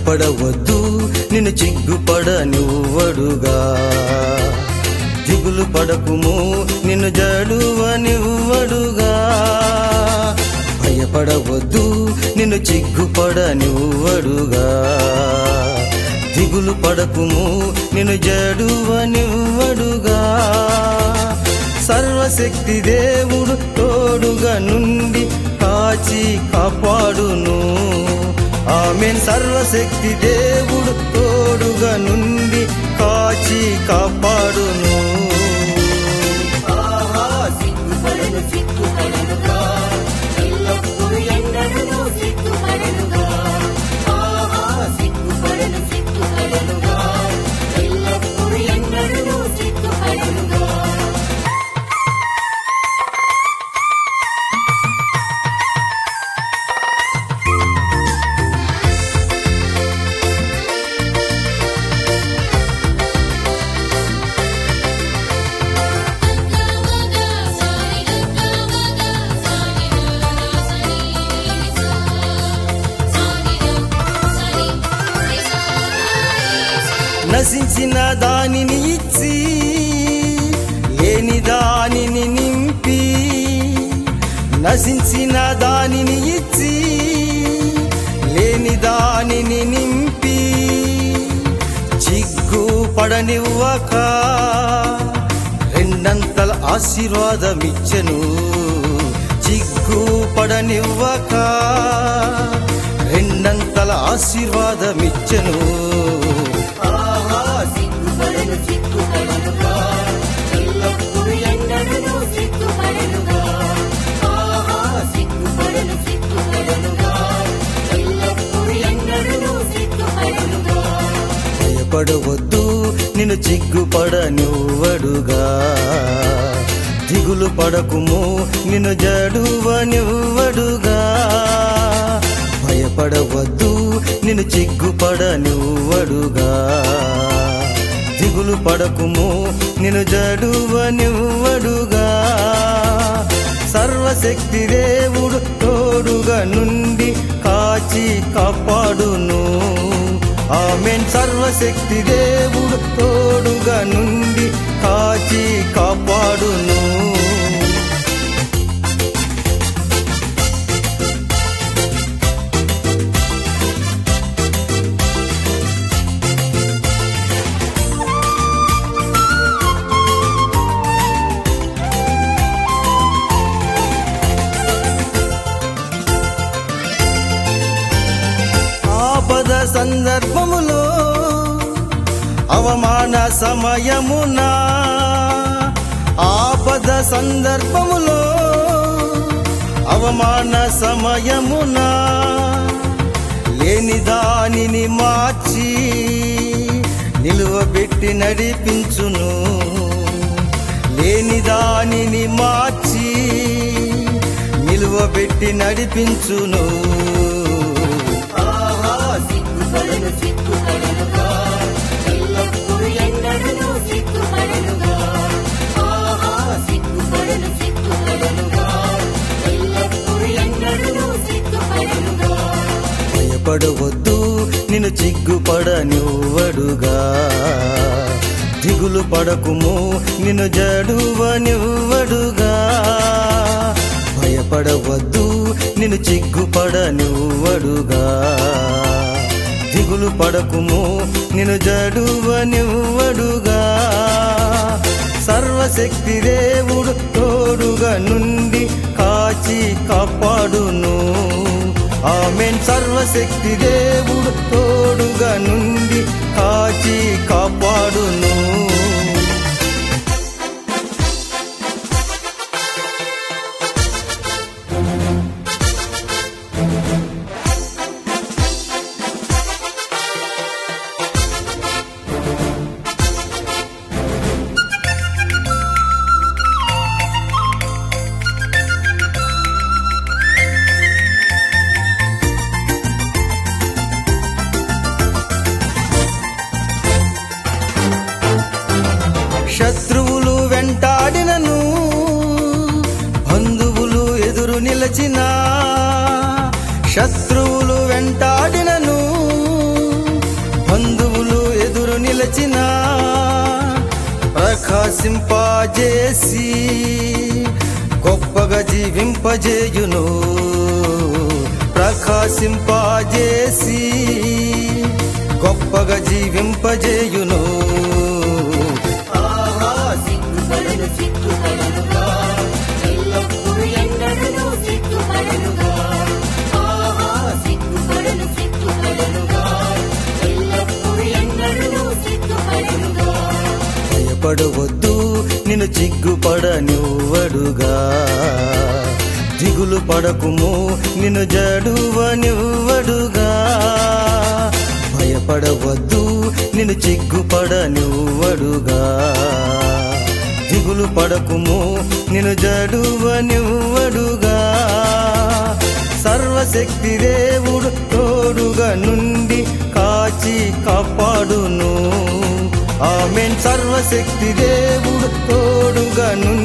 భయపడవద్దు నిన్ను చిగ్గుపడనివ్వడుగా దిగులు పడకుము నిన్ను జడువనివ్వడుగా భయపడవద్దు నిన్ను చిగ్గుపడనివ్వడుగా దిగులు పడకుము నిన్ను జడువనివ్వడుగా సర్వశక్తి దేవుడు తోడుగా నుండి కాచి కాపాడును ఆమెన్ సర్వశక్తి దేవుడు తోడుగా నుండి కాచి కాపాడును ఆహా సిగ్గుపడను సిగ్గుపడనుగా ఎల్లప్పుడూ ఎన్నడూ సిగ్గుపడనుగా ఆహా సిగ్గుపడను సిగ్గుపడనుగా ఎల్లప్పుడూ ఎన్నడూ సిగ్గుపడనుగా నశించిన దానిని ఇచ్చి లేని దానిని నింపి నశించిన దానిని ఇచ్చి లేని దానిని నింపి చిగ్గు పడనివ్వక రెండంతల ఆశీర్వాదమిచ్చెను చిగ్గు పడనివ్వక రెండంతల ఆశీర్వాదమిచ్చెను ఆహా సిగ్గుపడను సిగ్గుపడనుగా ఎల్లప్పుడూ ఎన్నడూ సిగ్గుపడనుగా ఆహా సిగ్గుపడను సిగ్గుపడనుగా ఎల్లప్పుడూ ఎన్నడూ సిగ్గుపడనుగా భయపడవద్దు నిన్ను చిగ్గుపడనివ్వడుగా దిగులు పడకుము నిన్ను జడువనివ్వడుగా భయపడవద్దు నిన్ను చిగ్గుపడనివ్వడుగా దిగులు పడకుము నిన్ను జడువనివ్వడుగా సర్వశక్తి దేవుడు తోడుగా నుండి కాచి కాపాడును ఆమెన్ సర్వశక్తి దేవుడు తోడుగా నుండి కాచి కాపాడును ఆపద సందర్భములో అవమాన సమయమున ఆపద సందర్భములో అవమాన సమయమున లేని దానిని మార్చి నిలువబెట్టి నడిపించును లేని దానిని మార్చి నిలువబెట్టి నడిపించును ఆహా సిగ్గుపడను సిగ్గుపడనుగా ఎల్లప్పుడూ ఎన్నడూ సిగ్గుపడనుగా ఆహా సిగ్గుపడను సిగ్గుపడనుగా ఎల్లప్పుడూ ఎన్నడూ సిగ్గుపడనుగా భయపడవద్దు నిన్ను చిగ్గుపడనివ్వడుగా దిగులు పడకుము నిన్ను జడువనివ్వడుగా భయపడవద్దు నిన్ను చిగ్గుపడనివ్వడుగా దిగులు పడకుము నిన్ను జడువనివ్వడుగా సర్వశక్తి దేవుడు తోడుగా నుండి కాచి కాపాడును ఆమెన్ సర్వశక్తి దేవుడు తోడుగా నుండి కాచి కాపాడును శత్రువులు వెంటాడినను బంధువులు ఎదురు నిలచిన శత్రువులు వెంటాడినను ప్రకాశింపజేసి గొప్పగా జీవింపజేయును ప్రకాశింపజేసి గొప్పగా జీవింపజేయును ఆహా సిగ్గుపడను సిగ్గుపడనుగా ఎల్లప్పుడూ ఎన్నడూ సిగ్గుపడనుగా ఆహా సిగ్గుపడను సిగ్గుపడనుగా ఎల్లప్పుడూ ఎన్నడూ సిగ్గుపడనుగా భయపడవద్దు నిన్ను చిగ్గుపడనివ్వడుగా దిగులు పడకుము నిన్ను జడువనివ్వడుగా భయపడవద్దు నిన్ను చిగ్గుపడనివ్వడుగా దిగులు పడకుము నిన్ను జడువనివ్వడుగా సర్వశక్తి దేవుడు తోడుగా నుండి కాచి కాపాడును ఆమెన్ సర్వశక్తి దేవుడు తోడుగా నుండి